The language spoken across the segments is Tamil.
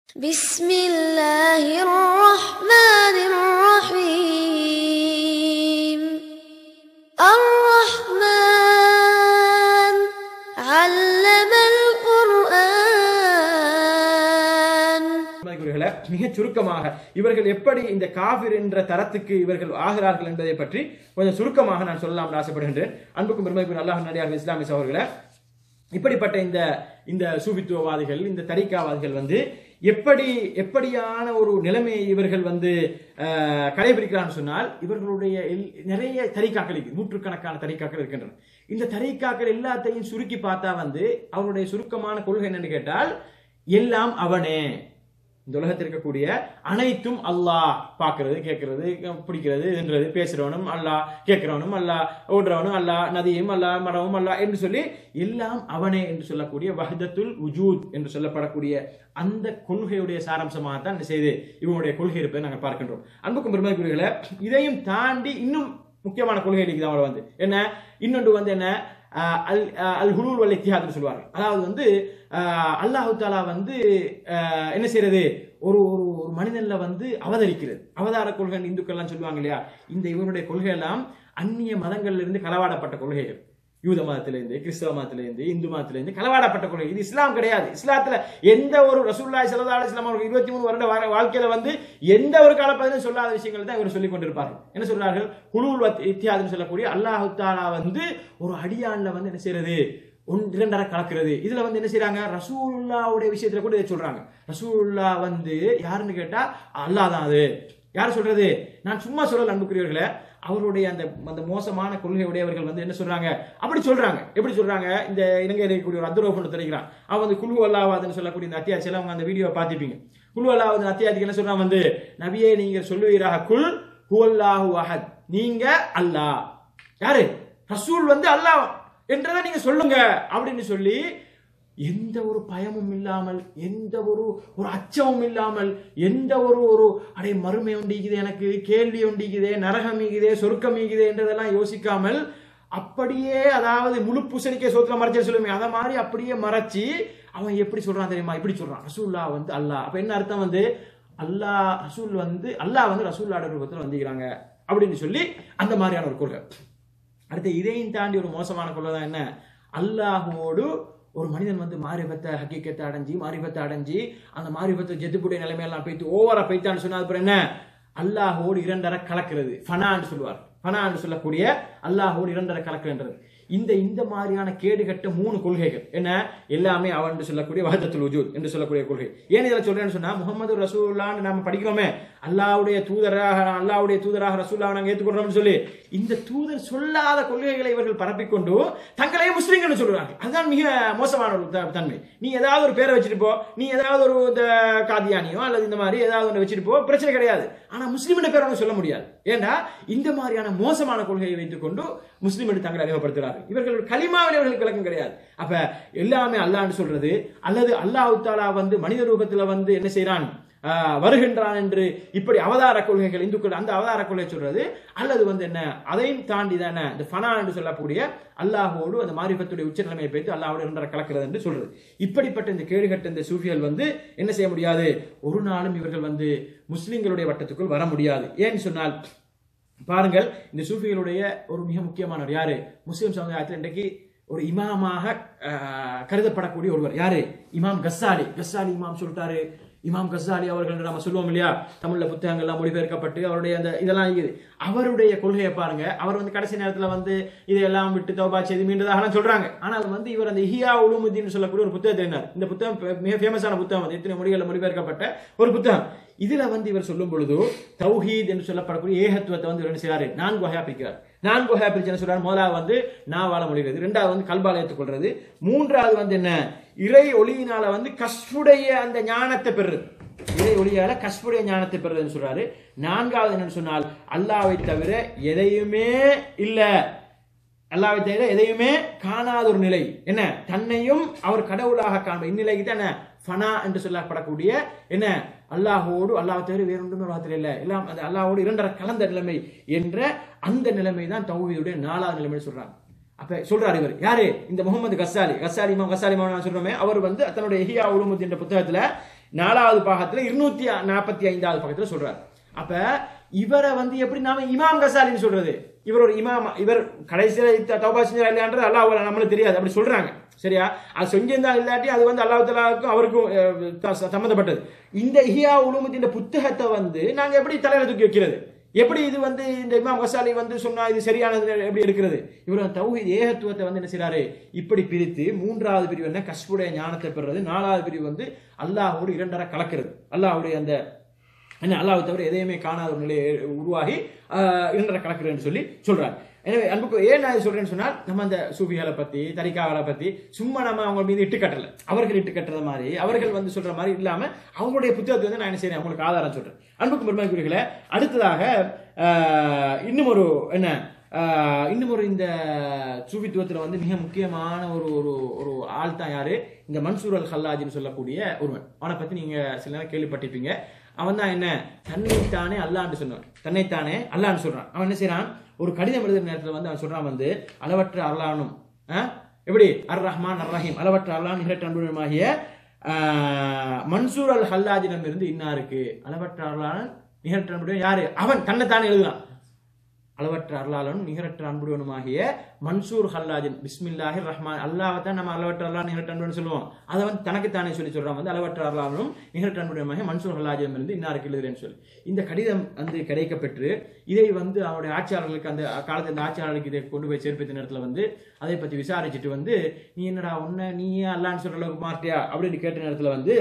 بسم الله الرحمن الرحيم الرحمن علم القرآن மதிப்புரைகளை மிகச் சுருக்கமாக இவர்கள் எப்படி இந்த காபிர் என்ற தரத்துக்கு இவர்கள் ஆகிறார்கள் என்பதை பற்றி கொஞ்சம் சுருக்கமாக நான் சொல்லலாம் ஆசைப்படுகின்றேன் அன்புக்கும் பெருமைக்கும் அல்லாஹ் நடிகார்கள் இஸ்லாமிய சகோதரர்களை இப்படிப்பட்ட இந்த இந்த சூபித்துவவாதிகள் இந்த தரிக்காவாதிகள் வந்து எப்படி எப்படியான ஒரு நிலைமையை இவர்கள் வந்து அஹ், கடைபிடிக்கிறான்னு சொன்னால் இவர்களுடைய எல்- நிறைய தரிக்காக்கள் இருக்கு நூற்றுக்கணக்கான தரிக்காக்கள் இருக்கின்றன இந்த தரிக்காக்கள் எல்லாத்தையும் சுருக்கி பார்த்தா வந்து அவருடைய சுருக்கமான கொள்கை என்னன்னு கேட்டால் எல்லாம் அவனே இந்த உலகத்தில் இருக்கக்கூடிய அனைத்தும் அல்லாஹ் பார்க்கிறது கேட்கறது பிடிக்கிறது என்றது பேசுறவனும் அல்லாஹ் கேட்கிறவனும் அல்லாஹ் ஓடுறவனும் அல்லாஹ் நதியும் அல்லாஹ் மரமும் அல்லாஹ் என்று சொல்லி எல்லாம் அவனே என்று சொல்லக்கூடிய வஹதத்துல் உஜூத் என்று சொல்லப்படக்கூடிய அந்த கொள்கையுடைய சாராம்சமாகத்தான் என்ன செய்து இவங்களுடைய கொள்கை இருப்பதை நாங்கள் பார்க்கின்றோம் அன்புக்கும் பெருமைக்குரியர்களை இதையும் தாண்டி இன்னும் முக்கியமான கொள்கை இருக்குது அவங்கள வந்து என்ன இன்னொன்று வந்து என்ன ஆஹ் அல் ஆஹ் அல் ஹுலூல் வல் இத்திஹாத்னு சொல்வார்கள் அதாவது வந்து ஆஹ் அல்லாஹு தாலா வந்து ஆஹ் என்ன செய்யறது ஒரு ஒரு ஒரு மனிதன்ல வந்து அவதரிக்கிறது அவதார கொள்கை இந்துக்கள்லாம் சொல்லுவாங்க இல்லையா இந்த இவருடைய கொள்கை எல்லாம் அந்நிய மதங்கள்ல இருந்து களவாடப்பட்ட கொள்கைகள் யூத மதத்திலிருந்து கிறிஸ்தவ மதத்திலிருந்து இந்து மதத்திலிருந்து களவாடப்பட்ட கொள்கை இது இஸ்லாம் கிடையாது இஸ்லாத்துல எந்த ஒரு ரசூல்லாய் சல்லா அலிஸ்லாம் அவர்கள் இருபத்தி மூணு வருட வா- வாழ்க்கையில வந்து எந்த ஒரு காலப்பதிலும் சொல்லாத விஷயங்கள் தான் இவர் சொல்லிக் கொண்டிருப்பார்கள் என்ன சொல்றார்கள் குழுல் இத்தியாதுன்னு சொல்லக்கூடிய அல்லாஹு தாலா வந்து ஒரு அடியான்ல வந்து என்ன செய்யறது ஒன் இரண்டரை கலக்கிறது இதுல வந்து என்ன செய்றாங்க ரசூலுல்லாவுடைய விஷயத்துல கூட இதை சொல்றாங்க ரசூலுல்லா வந்து யாருன்னு கேட்டா அல்லாஹ் தான் அது யார் சொல்றது நான் சும்மா சொல்லல அன்புக்குரியவர்களே அவருடைய அந்த அந்த மோசமான கொள்கை உடையவர்கள் வந்து என்ன சொல்றாங்க அப்படி சொல்றாங்க எப்படி சொல்றாங்க இந்த இலங்கையில் இருக்கக்கூடிய ஒரு அத்துரோஃபன் தெரிவிக்கிறான் அவன் வந்து குழு அல்லாவாதுன்னு சொல்லக்கூடிய இந்த அத்தியாயத்தில் அவங்க அந்த வீடியோ பார்த்துப்பீங்க குழு அல்லாவது அத்தியாயத்துக்கு என்ன சொல்றான் வந்து நபியே நீங்க சொல்லுவீராக குல் ஹுவல்லாஹு அஹத் நீங்க அல்லாஹ் யாரு ரசூல் வந்து அல்லாஹ் என்றதை நீங்க சொல்லுங்க அப்படின்னு சொல்லி எந்த ஒரு பயமும் இல்லாமல் எந்த ஒரு ஒரு அச்சமும் இல்லாமல் எந்த ஒரு ஒரு அடே மறுமை உண்டிக்குது எனக்கு கேள்வி உண்டிக்குதே நரகம் ஈகுதே சொர்க்கம் ஈகுதே என்றதெல்லாம் யோசிக்காமல் அப்படியே அதாவது முழு பூசணிக்கை சோத்துல மறைச்சு சொல்லுமே அதை மாதிரி அப்படியே மறைச்சு அவன் எப்படி சொல்றான் தெரியுமா இப்படி சொல்றான் ரசூல்லா வந்து அல்லாஹ் அப்ப என்ன அர்த்தம் வந்து அல்லாஹ் ரசூல் வந்து அல்லாஹ் வந்து ரசூல்லாட ரூபத்தில் வந்துக்கிறாங்க அப்படின்னு சொல்லி அந்த மாதிரியான ஒரு கொள்கை அடுத்து இதையும் தாண்டி ஒரு மோசமான கொள்கை தான் என்ன அல்லாஹுவோடு ஒரு மனிதன் வந்து மாரிபத்தை ஹக்கீக்கத்தை அடைஞ்சி மாரிபத்தை அடைஞ்சி அந்த மாரிபத்தை ஜெத்துப்புடைய நிலைமையெல்லாம் போய்த்து ஓவரா போய்த்தான்னு சொன்னா அப்புறம் என்ன அல்லாஹோடு இரண்டரை கலக்கிறது ஃபனான்னு சொல்லுவார் ஃபனான்னு சொல்லக்கூடிய அல்லாஹோடு இரண்டரை கலக்குன்றது இந்த இந்த மாதிரியான கேடுகட்ட மூணு கொள்கைகள் என்ன எல்லாமே அவன் என்று சொல்லக்கூடிய வஹதத்துல் வஜூத் என்று சொல்லக்கூடிய கொள்கை ஏன் இதில் சொல்றேன்னு சொன்னா முகமது ரசூல்லான்னு நாம படிக்கிறோமே அல்லாஹ்வுடைய தூதராக அல்லாஹ்வுடைய தூதராக ரசூல்லாவை நாங்கள் ஏற்றுக்கொள்றோம்னு சொல்லி இந்த தூதர் சொல்லாத கொள்கைகளை இவர்கள் பரப்பிக்கொண்டு தங்களையே முஸ்லீம்கள் சொல்றாங்க அதுதான் மிக மோசமான ஒரு த- தன்மை நீ ஏதாவது ஒரு பேரை வச்சுட்டு போ நீ ஏதாவது ஒரு இந்த காதியானியோ அல்லது இந்த மாதிரி ஏதாவது ஒன்று வச்சுட்டு போ பிரச்சனை கிடையாது ஆனா முஸ்லீமின் பேரை ஒன்றும் சொல்ல முடியாது ஏன்னா இந்த மாதிரியான மோசமான கொள்கையை வைத்துக்கொண்டு முஸ்லீம் என்று தங்களை அறிமுகப்படுத்துகிறார்கள் இவர்கள் கலிமாவில் இவர்களுக்கு விளக்கம் கிடையாது அப்ப எல்லாமே அல்லாஹ்னு சொல்றது அல்லது அல்லாஹ் தாலா வந்து மனித ரூபத்துல வந்து என்ன செய்றான் ஆஹ், வருகின்றான் என்று இப்படி அவதார கொள்கைகள் இந்துக்கள் அந்த அவதார கொள்கை சொல்றது அல்லது வந்து என்ன அதையும் தாண்டி தானே இந்த ஃபனா என்று சொல்லக்கூடிய அல்லாஹோடு அந்த மாரிபத்துடைய உச்ச நிலைமையை வைத்து அல்லாஹோடு இரண்டரை கலக்கிறது என்று சொல்றது இப்படிப்பட்ட இந்த கேடுகட்ட இந்த சூஃபியல் வந்து என்ன செய்ய முடியாது ஒரு நாளும் இவர்கள் வந்து முஸ்லிம்களுடைய வட்டத்துக்குள் வர முடியாது ஏன்னு சொன்னால் பாருங்கள் இந்த சூஃபிகளுடைய ஒரு மிக முக்கியமானவர் யாரு முஸ்லிம் சமுதாயத்தில் இன்றைக்கு ஒரு இமாமாக ஆஹ், கருதப்படக்கூடிய ஒருவர் யாரு இமாம் கஸ்ஸாலி கஸ்ஸாலி இமாம் சொல்லிட்டாரு இமாம் கஸ்ஸாலி அவர்கள் என்று நம்ம சொல்லுவோம் இல்லையா தமிழ்ல புத்தகங்கள்லாம் மொழிபெயர்க்கப்பட்டு அவருடைய அந்த இதெல்லாம் இருக்குது அவருடைய கொள்கையை பாருங்க அவர் வந்து கடைசி நேரத்துல வந்து இதையெல்லாம் விட்டு தௌபா செய்து மீண்டதாகலாம் சொல்றாங்க ஆனால் வந்து இவர் அந்த இஹியா உலுமுதீன் சொல்லக்கூடிய ஒரு புத்தகத்தை எழுதினார் இந்த புத்தகம் பெ- மிக ஃபேமஸான புத்தகம் அது எத்தனை மொழிகளில் மொழிபெயர்க்கப்பட்ட ஒரு புத்தகம் இதுல வந்து இவர் சொல்லும் பொழுது தௌஹீத் என்று சொல்லப்படக்கூடிய ஏகத்துவத்தை வந்து இவர் என்ன செய்றாரு நான்கு வகையா பிரிக்கிறார் நான்கு வகையா பிரிச்சு என்ன சொல்றாரு முதலாவது வந்து நாவால மொழிகிறது இரண்டாவது வந்து கல்பால ஏற்றுக்கொள்றது மூன்றாவது வந்து என்ன இறை ஒளியினால வந்து கஸ்புடைய அந்த ஞானத்தை பெறுறது இறை ஒளியால கஸ்புடைய ஞானத்தை பெறுறதுன்னு சொல்றாரு நான்காவது என்னன்னு சொன்னால் அல்லாவை தவிர எதையுமே இல்ல அல்லாவை தவிர எதையுமே காணாத ஒரு நிலை என்ன தன்னையும் அவர் கடவுளாக காண்ப இந்நிலைக்கு தான் என்ன ஃபனா என்று சொல்லப்படக்கூடிய என்ன அல்லாஹோடு அல்லாஹ் தவிர வேற ஒன்றுமே உலகத்தில் இல்லை எல்லாம் அந்த அல்லாஹோடு இரண்டரை கலந்த நிலைமை என்ற அந்த நிலைமை தான் தௌஹீதுடைய நாலாவது நிலைமை சொல்றாங்க அப்ப சொல்றாரு இவர் யாரு இந்த முகமது கஸ்ஸாலி கஸ்ஸாலி இமாம் கஸ்ஸாலி இமாம் நான் சொல்றோமே அவர் வந்து தன்னுடைய இஹியா உலுமுத் என்ற புத்தகத்துல நாலாவது பாகத்துல இருநூத்தி நாற்பத்தி ஐந்தாவது பக்கத்துல சொல்றாரு அப்ப இவரை வந்து எப்படி நாம இமாம் கசாலின்னு சொல்றது இவர் ஒரு இமாம் இவர் கடைசியில த- தௌபா செஞ்சா இல்லையான்றது அல்லாஹ் நம்மளுக்கு தெரியாது அப்படி சொல்றாங்க சரியா அது செஞ்சிருந்தா இல்லாட்டி அது வந்து அல்லாஹ் தலாவுக்கும் அவருக்கும் அஹ், த- சம்பந்தப்பட்டது இந்த இஹியா உலுமுத் இந்த புத்தகத்தை வந்து நாங்க எப்படி தலையில தூக்கி வைக்கிறது எப்படி இது வந்து இந்த இமாம் கசாலி வந்து சொன்னா இது சரியானது எப்படி எடுக்கிறது இவர் தௌஹீத் ஏகத்துவத்தை வந்து என்ன செய்றாரு இப்படி பிரித்து மூன்றாவது பிரிவு என்ன கஸ்புடைய ஞானத்தை பெறுறது நாலாவது பிரிவு வந்து அல்லாஹோடு இரண்டரை கலக்கிறது அல்லாஹ்வுடைய அந்த என்ன அல்லாஹ் தவிர எதையுமே காணாத ஒரு நிலையை உருவாகி ஆஹ், இரண்டரை கலக்கிறேன்னு சொல்லி சொல்றார் எனவே அன்புக்கு ஏன் நான் இதை சொல்றேன்னு சொன்னால் நம்ம அந்த சூஃபிகளை பத்தி தரிகாவலை பத்தி சும்மா நம்ம அவங்க மீது இட்டு கட்டல அவர்கள் இட்டு கட்டுற மாதிரி அவர்கள் வந்து சொல்ற மாதிரி இல்லாம அவங்களுடைய புத்தகத்தை வந்து நான் என்ன செய்றேன் அவங்களுக்கு ஆதாரம் சொல்றேன் அன்புக்கு பெருமைக்குரியர்களே அடுத்ததாக ஆஹ், இன்னும் ஒரு என்ன ஆஹ், இன்னும் ஒரு இந்த சூஃபித்துவத்தில் வந்து மிக முக்கியமான ஒரு ஒரு ஒரு ஆள் தான் யாரு இந்த மன்சூர் அல் ஹல்லாஜின்னு சொல்லக்கூடிய ஒருவன் அவனை பத்தி நீங்க சில நேரம் கேள்விப்பட்டிருப்பீங்க அவன் தான் என்ன தன்னைத்தானே அல்லான்னு சொன்னான் தன்னைத்தானே அல்லான்னு சொல்றான் அவன் என்ன செய்றான் ஒரு கடிதம் எழுதுற நேரத்துல வந்து அவன் சொல்றான் வந்து அளவற்ற அல்லானும் ஆ? எப்படி அர் ரஹ்மான் அர் ரஹீம் அளவற்ற அல்லான் நிகழற்ற அன்புடனுமாகிய ஆஹ், மன்சூர் அல் ஹல்லாஜிடம் இருந்து இன்னாருக்கு அளவற்ற அல்லான் நிகழற்ற அன்புடன் யாரு அவன் தன்னைத்தானே எழுதுறான் அளவற்ற அருளாளனும் நிகரற்ற அன்புடனுமாகிய மன்சூர் ஹல்லாஜின் பிஸ்மில்லாஹிர் ரஹ்மான் அல்லாஹ் தான் நம்ம அளவற்ற அல்லாஹ் நிகரற்ற அன்புடன் சொல்லுவோம் அதை வந்து தனக்குத்தானே சொல்லி சொல்றான் வந்து அளவற்ற அருளாளனும் நிகரற்ற அன்புடனுமாகிய மன்சூர் ஹல்லாஜிடம் இருந்து இன்னாருக்கு எழுதுறேன்னு சொல்லி இந்த கடிதம் வந்து கிடைக்கப்பெற்று இதை வந்து அவருடைய ஆட்சியாளர்களுக்கு அந்த காலத்து அந்த ஆட்சியாளர்களுக்கு இதை கொண்டு போய் சேர்ப்பித்த நேரத்தில் வந்து அதை பற்றி விசாரிச்சுட்டு வந்து நீ என்னடா உன்ன நீயே அல்லான்னு சொல்ற அளவுக்கு மாட்டியா அப்படின்னு கேட்ட நேரத்தில் வந்து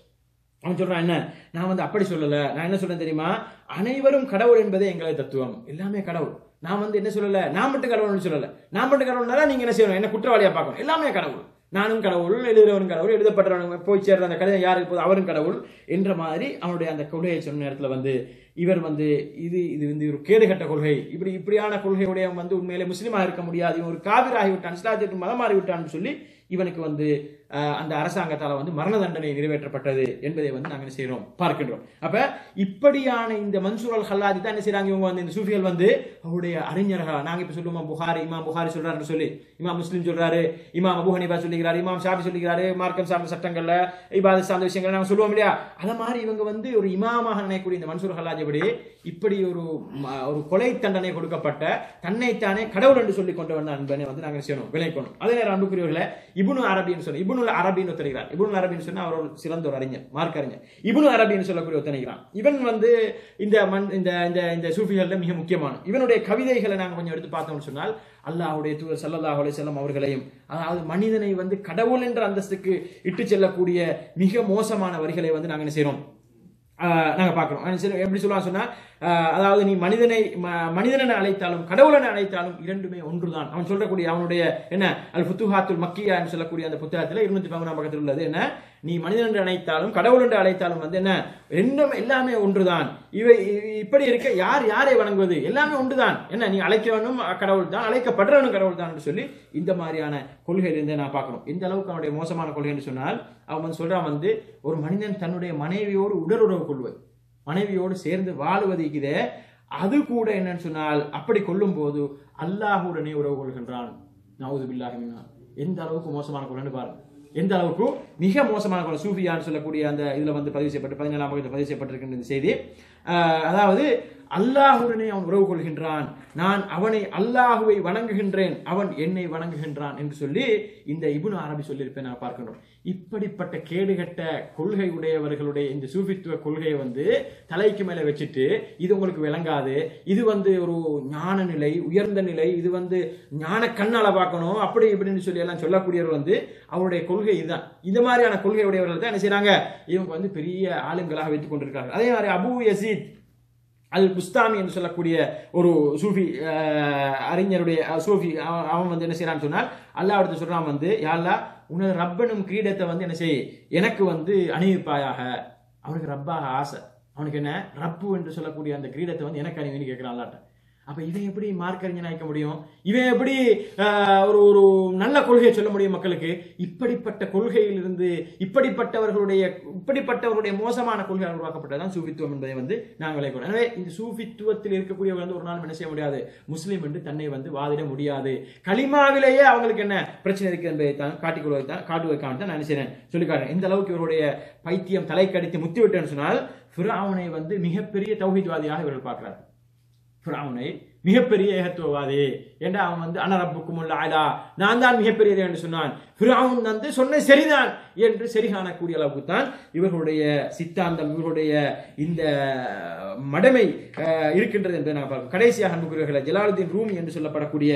அவன் சொல்றான் என்ன நான் வந்து அப்படி சொல்லல நான் என்ன சொல்றேன் தெரியுமா அனைவரும் கடவுள் என்பதே எங்களை தத்துவம் எல்லாமே கடவுள் நான் வந்து என்ன சொல்லல நான் மட்டும் கடவுள்னு சொல்லல நான் மட்டும் கடவுள்னால நீங்க என்ன செய்யணும் என்ன குற்றவாளியா பார்க்கணும் எல்லாமே கடவுள் நானும் கடவுள் எழுதுறவரும் கடவுள் எழுதப்பட்டவன் போய் சேர்ற அந்த கடிதம் யாருக்கு போகுது அவரும் கடவுள் என்ற மாதிரி அவனுடைய அந்த கொள்கையை சொன்ன நேரத்துல வந்து இவர் வந்து இது இது வந்து ஒரு கேடுகட்ட கொள்கை இப்படி இப்படியான கொள்கையுடைய வந்து உண்மையிலே முஸ்லீமாக இருக்க முடியாது இவன் ஒரு காவிராகி விட்டான் இஸ்லாத்திற்கு மதம் மாறி விட்டான்னு சொல்லி இவனுக்கு வந்து அஹ், அந்த அரசாங்கத்தால வந்து மரண தண்டனை நிறைவேற்றப்பட்டது என்பதை வந்து நாங்கள் என்ன செய்றோம் பார்க்கின்றோம் அப்ப இப்படியான இந்த மன்சூர் அல் ஹல்லாதி தான் என்ன செய்றாங்க இவங்க வந்து இந்த சூஃபிகள் வந்து அவருடைய அறிஞர்களா நாங்க இப்ப சொல்லுவோம் புகாரி இமாம் புகாரி சொல்றாருன்னு சொல்லி இமாம் முஸ்லிம் சொல்றாரு இமாம் அபு ஹனீஃபா சொல்லிக்கிறாரு இமாம் ஷாபி சொல்லிக்கிறாரு மார்க்கம் சார்ந்த சட்டங்கள்ல இபாதத் சார்ந்த விஷயங்கள் நாங்க சொல்லுவோம் இல்லையா அத மாதிரி இவங்க வந்து ஒரு இமாமாக நினைக்கக்கூடிய இந்த மன்சூர் ஹல்லாஜ் எப்படி இப்படி ஒரு ம- ஒரு கொலை தண்டனை கொடுக்கப்பட்ட தன்னைத்தானே கடவுள் என்று சொல்லி கொண்டு வந்த அன்பனை வந்து நாங்க என்ன செய்யணும் விளைக்கணும் அதே நேரம் அன்புக்குரியவர்களை இபுனு அரபின்னு சொல்லி இபுனுல் அரபின்னு ஒருத்தருகிறார் இபுனுல் அரபின்னு சொன்னா அவர் ஒரு சிறந்த ஒரு அறிஞர் மார்க் அறிஞர் இபுனு அரபின்னு சொல்லக்கூடிய ஒருத்தனைகிறான் இவன் வந்து இந்த மண் இந்த இந்த இந்த சூஃபிகள்ல மிக முக்கியமான இவனுடைய கவிதைகளை நாங்க கொஞ்சம் எடுத்து பார்த்தோம்னு சொன்னால் அல்லாஹ்வுடைய தூதர் ஸல்லல்லாஹு அலைஹி வஸல்லம் அவர்களையும் அதாவது மனிதனை வந்து கடவுள் என்ற அந்தஸ்துக்கு இட்டு செல்லக்கூடிய மிக மோசமான வரிகளை வந்து நாங்க என்ன செய்றோம் ஆஹ் நாங்க பார்க்கிறோம் அவன் சரி, எப்படி சொல்லுவான் சொன்னா ஆஹ் அதாவது நீ மனிதனை ம- மனிதனை அழைத்தாலும் கடவுளனை அழைத்தாலும் இரண்டுமே ஒன்றுதான் அவன் சொல்லக்கூடிய அவனுடைய என்ன அல் ஃபுத்துஹாத்துல் மக்கியா என்று சொல்லக்கூடிய அந்த புத்தகத்துல இருநூத்தி பதினொன்றாம் பக்கத்தில் உள்ளது என்ன நீ மனிதன் என்று அழைத்தாலும் கடவுள் என்று அழைத்தாலும் வந்து என்ன ரெண்டும் எல்லாமே ஒன்றுதான் இவை இ- இப்படி இருக்க யார் யாரை வணங்குவது எல்லாமே ஒன்றுதான் என்ன நீ அழைக்கிறவனும் கடவுள் தான் அழைக்கப்படுறவனும் கடவுள் தான் என்று சொல்லி இந்த மாதிரியான கொள்கையிலிருந்து நான் பார்க்கணும் இந்த அளவுக்கு அவனுடைய மோசமான கொள்கை என்று சொன்னால் அவன் வந்து சொல்றான் வந்து ஒரு மனிதன் தன்னுடைய மனைவியோடு உடலுறவு கொள்வது மனைவியோடு சேர்ந்து வாழுவது இருக்குதே அது கூட என்னன்னு சொன்னால் அப்படி கொள்ளும் போது அல்லாஹுடனே உறவு கொள்கின்றான் நவுது பில்லாஹி மின்னா. எந்த அளவுக்கு மோசமான கொள்கைன்னு பாருங்க எந்த அளவுக்கு மிக மோசமான கொலை சூஃபியான்னு சொல்லக்கூடிய அந்த இதுல வந்து பதிவு செய்யப்பட்டு பதினேழாம் பக்கத்தில் பதிவு செய்யப்பட்டிருக்கின்ற இந்த செய்தி ஆஹ், அதாவது அல்லாஹுடனே அவன் உறவு கொள்கின்றான் நான் அவனை அல்லாஹுவை வணங்குகின்றேன் அவன் என்னை வணங்குகின்றான் என்று சொல்லி இந்த இப்னு அரபி சொல்லியிருப்பேன் நான் பார்க்கணும் இப்படிப்பட்ட கேடுகட்ட கொள்கை உடையவர்களுடைய இந்த சூஃபித்துவ கொள்கையை வந்து தலைக்கு மேல வச்சுட்டு இது உங்களுக்கு விளங்காது இது வந்து ஒரு ஞான நிலை உயர்ந்த நிலை இது வந்து ஞான கண்ணால பார்க்கணும் அப்படி இப்படின்னு சொல்லி எல்லாம் சொல்லக்கூடியவர் வந்து அவருடைய கொள்கை இதுதான் இந்த மாதிரியான கொள்கை உடையவர்கள் தான் என்ன செய்றாங்க இவங்க வந்து பெரிய ஆளுங்களாக வைத்துக் கொண்டிருக்காங்க அதே மாதிரி அபு யசீத் அல் புஸ்தாமி என்று சொல்லக்கூடிய ஒரு சூஃபி அஹ், அறிஞருடைய அஹ், சூஃபி அவன் அவன் வந்து என்ன செய்யறான்னு சொன்னால் அல்லாஹ் அடுத்து சொல்றான் வந்து யாழ்லா உனது ரப்பனும் கிரீடத்தை வந்து என்ன செய் எனக்கு வந்து அணிவிப்பாயாக அவனுக்கு ரப்பாக ஆசை அவனுக்கு என்ன ரப்பு என்று சொல்லக்கூடிய அந்த கிரீடத்தை வந்து எனக்கு அணிவின்னு கேட்கிறான் அல்லாட்ட அப்ப இவன் எப்படி மார்க்கறிஞன் ஆயிக்க முடியும் இவன் எப்படி ஆஹ், ஒரு ஒரு நல்ல கொள்கையை சொல்ல முடியும் மக்களுக்கு இப்படிப்பட்ட கொள்கையிலிருந்து இப்படிப்பட்டவர்களுடைய இப்படிப்பட்டவருடைய மோசமான கொள்கையால் உருவாக்கப்பட்டதான் சூஃபித்துவம் என்பதை வந்து நாங்கள் விளைக்கணும் எனவே இந்த சூஃபித்துவத்தில் இருக்கக்கூடியவர் வந்து ஒரு நாள் என்ன செய்ய முடியாது முஸ்லீம் என்று தன்னை வந்து வாதிட முடியாது களிமாவிலேயே அவங்களுக்கு என்ன பிரச்சனை இருக்கு என்பதை தான் காட்டிக் கொள்வதை தான் காட்டுவதற்கான தான் நான் என்ன செய்றேன் சொல்லி காட்டுறேன் இந்த அளவுக்கு இவருடைய பைத்தியம் தலை கடித்து முத்தி விட்டேன்னு சொன்னால் ஃபிரௌனை வந்து மிகப்பெரிய தௌஹீத்வாதியாக இவர்கள் பார்க்கிறார் ஃபிரௌனை மிகப்பெரிய ஏகத்துவவாதி ஏண்டா அவன் வந்து அனரப்புக்கும் உள்ள ஆலா நான் தான் மிகப்பெரியது என்று சொன்னான் ஃபிரௌன் வந்து சொன்ன சரிதான் என்று சரி காணக்கூடிய அளவுக்கு தான் இவர்களுடைய சித்தாந்தம் இவர்களுடைய இந்த மடமை அஹ், இருக்கின்றது என்று நான் பார்க்கிறோம் கடைசியாக அன்புக்குரியவர்களை ஜலாலுதீன் ரூமி என்று சொல்லப்படக்கூடிய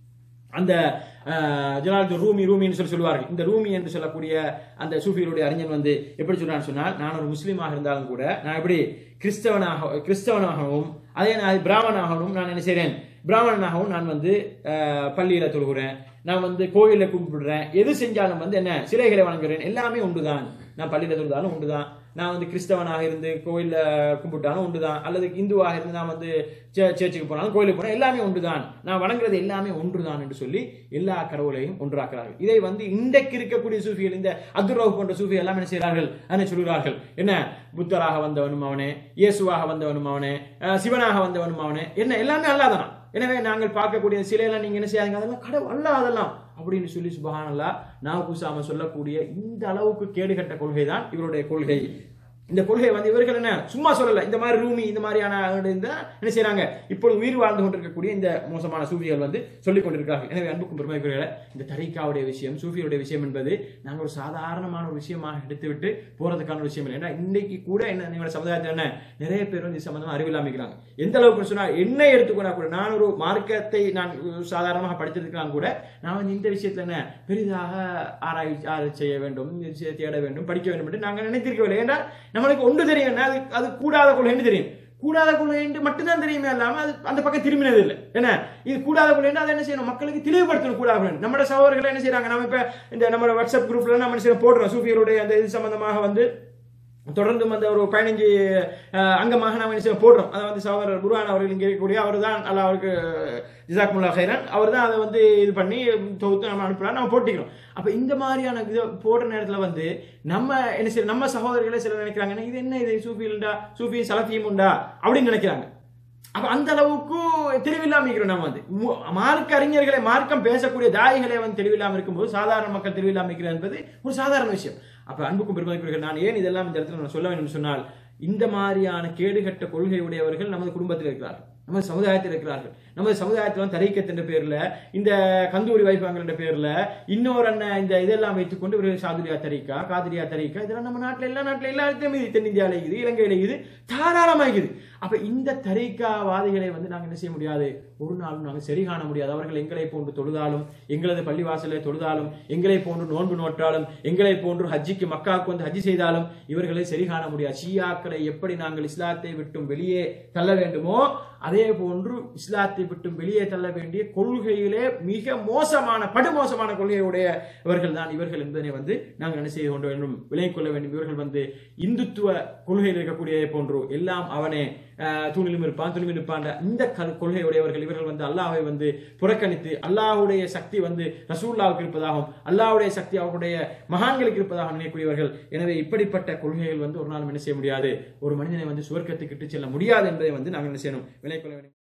அந்த அஹ், ஜலாலுதீன் ரூமி ரூமின்னு சொல்லி சொல்லுவார்கள் இந்த ரூமி என்று சொல்லக்கூடிய அந்த சூஃபியருடைய அறிஞன் வந்து எப்படி சொல்றான்னு சொன்னால் நான் ஒரு முஸ்லீமாக இருந்தாலும் கூட நான் எப்படி கிறிஸ்தவனாக கிறிஸ்தவனாகவும் அதே நான் பிராமணனாகவும் நான் என்ன செய்றேன் பிராமணனாகவும் நான் வந்து அஹ், பள்ளியில தொழுகிறேன் நான் வந்து கோயில கும்பிடுறேன் எது செஞ்சாலும் வந்து என்ன சிலைகளை வணங்குறேன் எல்லாமே உண்டுதான் நான் பள்ளியில தொழுதாலும் உண்டுதான் நான் வந்து கிறிஸ்தவனாக இருந்து கோயில்ல கும்பிட்டாலும் உண்டுதான் அல்லது இந்துவாக இருந்து நான் வந்து சே- சேர்ச்சுக்கு போனாலும் கோயிலுக்கு போனா எல்லாமே ஒன்றுதான் நான் வணங்குறது எல்லாமே ஒன்றுதான் என்று சொல்லி எல்லா கடவுளையும் ஒன்றாக்குறார்கள் இதை வந்து இன்றைக்கு இருக்கக்கூடிய சூஃபிகள் இந்த அப்துல் ரவுப் போன்ற சூஃபி எல்லாம் என்ன செய்கிறார்கள் அதனை சொல்கிறார்கள் என்ன புத்தராக வந்தவனும் அவனே இயேசுவாக வந்தவனும் அவனே அஹ் சிவனாக வந்தவனும் அவனே என்ன எல்லாமே அல்லாதானா எனவே நாங்கள் பார்க்கக்கூடிய சிலையெல்லாம் நீங்க என்ன செய்யாதீங்க அதெல்லாம் கடவுள் அல்ல அதெல்லாம் அப்படின்னு சொல்லி சுபஹானல்லா நான் குசாம சொல்லக்கூடிய இந்த அளவுக்கு கேடுகட்ட கொள்கை தான் இவருடைய கொள்கை இந்த கொள்கை வந்து இவர்கள் என்ன சும்மா சொல்லல இந்த மாதிரி ரூமி இந்த மாதிரியான இந்த என்ன செய்றாங்க இப்பொழுது உயிர் வாழ்ந்து கொண்டிருக்கக்கூடிய இந்த மோசமான சூஃபிகள் வந்து சொல்லிக் கொண்டிருக்கிறார்கள் எனவே அன்புக்கும் பெருமைக்குரிய இந்த தரிகாவுடைய விஷயம் சூஃபியுடைய விஷயம் என்பது நாங்கள் ஒரு சாதாரணமான ஒரு விஷயமாக எடுத்துவிட்டு போறதுக்கான ஒரு விஷயம் இல்லை ஏன்னா இன்னைக்கு கூட என்ன எங்களோட சமுதாயத்தில் என்ன நிறைய பேர் வந்து இது சம்பந்தமா அறிவில்லாமிக்கிறாங்க எந்த அளவுக்கு சொன்னா என்னை எடுத்துக்கொண்டா கூட நான் ஒரு மார்க்கத்தை நான் சாதாரணமாக படித்திருக்கலாம் கூட நான் வந்து இந்த விஷயத்துல என்ன பெரிதாக ஆராய்ச்சி ஆராய்ச்சி செய்ய வேண்டும் இந்த விஷயத்தை தேட வேண்டும் படிக்க வேண்டும் என்று நாங்கள் நினைத்திருக்கவில்லை ஏன்னா நம்மளுக்கு ஒன்று தெரியும் என்ன, அது அது கூடாத கொள்கைன்னு தெரியும் கூடாத கொள்கைன்னு மட்டும்தான் தெரியுமே இல்லாம அது அந்த பக்கம் திரும்பினது இல்லை என்ன இது கூடாத கொள்கைன்னு அதை என்ன செய்யணும் மக்களுக்கு தெளிவுபடுத்தணும் கூடாத கொள்கை நம்மளோட சகோதரர்கள் என்ன செய்றாங்க நம்ம இப்ப இந்த நம்ம வாட்ஸ்அப் குரூப்ல நம்ம என்ன செய்யறோம் போடுறோம் சூஃபியருடைய அந்த இது சம்பந்தமாக வந்து தொடர்ந்து அந்த ஒரு பதினஞ்சு அஹ், அங்கமாக நாம் என்ன செய்ய போடுறோம் அதை வந்து சகோதரர் குருவான் அவர்கள் இங்கே இருக்கக்கூடிய அவர் தான் அல்ல அவருக்கு ஜிசாக்முல்லா ஹைரன் அவர் தான் அதை வந்து இது பண்ணி தொகுத்து நம்ம அனுப்புறோம் நம்ம போட்டிக்கிறோம் அப்போ இந்த மாதிரியான இது போடுற நேரத்தில் வந்து நம்ம என்ன செய்ய நம்ம சகோதரர்களே சிலர் நினைக்கிறாங்கன்னா இது என்ன இது சூஃபியுண்டா சூஃபி சலஃபியும் உண்டா அப்படின்னு நினைக்கிறாங்க அப்ப அந்த அளவுக்கு தெளிவில்லாம இருக்கிறோம் நம்ம வந்து மு- மார்க்க அறிஞர்களை மார்க்கம் பேசக்கூடிய தாயிகளே வந்து தெளிவில்லாம இருக்கும்போது சாதாரண மக்கள் தெளிவில்லாம இருக்கிறது என்பது ஒரு சாதாரண விஷயம் அப்ப அன்புக்கும் பெருமதிக்குரியவர்கள் நான் ஏன் இதெல்லாம் இந்த இடத்துல நான் சொல்ல வேண்டும் என்று சொன்னால் இந்த மாதிரியான கேடுகட்ட கொள்கை உடையவர்கள் நமது குடும்பத்தில் இருக்கிறார்கள் நமது சமுதாயத்தில் இருக்கிறார்கள் நமது சமுதாயத்தில் தரிக்கத் என்ற பேர்ல இந்த கந்தூரி வைப்பாங்க என்ற பேர்ல இன்னொரு அண்ணன் இந்த இதெல்லாம் வைத்துக்கொண்டு இவர்கள் சாதுரியா தரிக்கா காதிரியா தரிக்கா இதெல்லாம் நம்ம நாட்டில் எல்லா நாட்டில் எல்லா இடத்துலையும் இது தென்னிந்தியாவில் இருக்குது இலங்கையில் இருக்குது தாராளமாக இருக்குது அப்ப இந்த தரிகாவாதிகளை வந்து நாங்கள் என்ன செய்ய முடியாது ஒரு நாளும் நாங்கள் சரி காண முடியாது அவர்கள் எங்களை போன்று தொழுதாலும் எங்களது பள்ளிவாசலை தொழுதாலும் எங்களை போன்று நோன்பு நோற்றாலும் எங்களை போன்று ஹஜ்ஜிக்கு மக்காவுக்கு வந்து ஹஜ்ஜி செய்தாலும் இவர்களை சரி காண முடியாது ஷியாக்களை எப்படி நாங்கள் இஸ்லாத்தை விட்டும் வெளியே தள்ள வேண்டுமோ அதே போன்று இஸ்லாத்தை விட்டும் வெளியே தள்ள வேண்டிய கொள்கையிலே மிக மோசமான படுமோசமான கொள்கையுடையவர்கள் தான் இவர்கள் என்பதனை வந்து நாங்கள் என்ன செய்ய கொண்டு வேண்டும் விலகிக் கொள்ள வேண்டும் இவர்கள் வந்து இந்துத்துவ கொள்கையில் இருக்கக்கூடிய போன்று எல்லாம் அவனே ஆஹ், தூணிலும் இருப்பான் துணிவில் இருப்பான் இந்த கல்- கொள்கையுடையவர்கள் இவர்கள் வந்து அல்லாஹ்வை வந்து புறக்கணித்து அல்லாஹ்வுடைய சக்தி வந்து ரசூல்லாவுக்கு இருப்பதாகவும் அல்லாஹ்வுடைய சக்தி அவர்களுடைய மகான்களுக்கு இருப்பதாக நினைக்கக்கூடியவர்கள் எனவே இப்படிப்பட்ட கொள்கைகள் வந்து ஒரு நாள் என்ன செய்ய முடியாது ஒரு மனிதனை வந்து சுவர்க்கத்துக்கு இட்டு செல்ல முடியாது என்பதை வந்து நாங்கள் என்ன செய்யணும் விலை கொள்ள வேண்டும்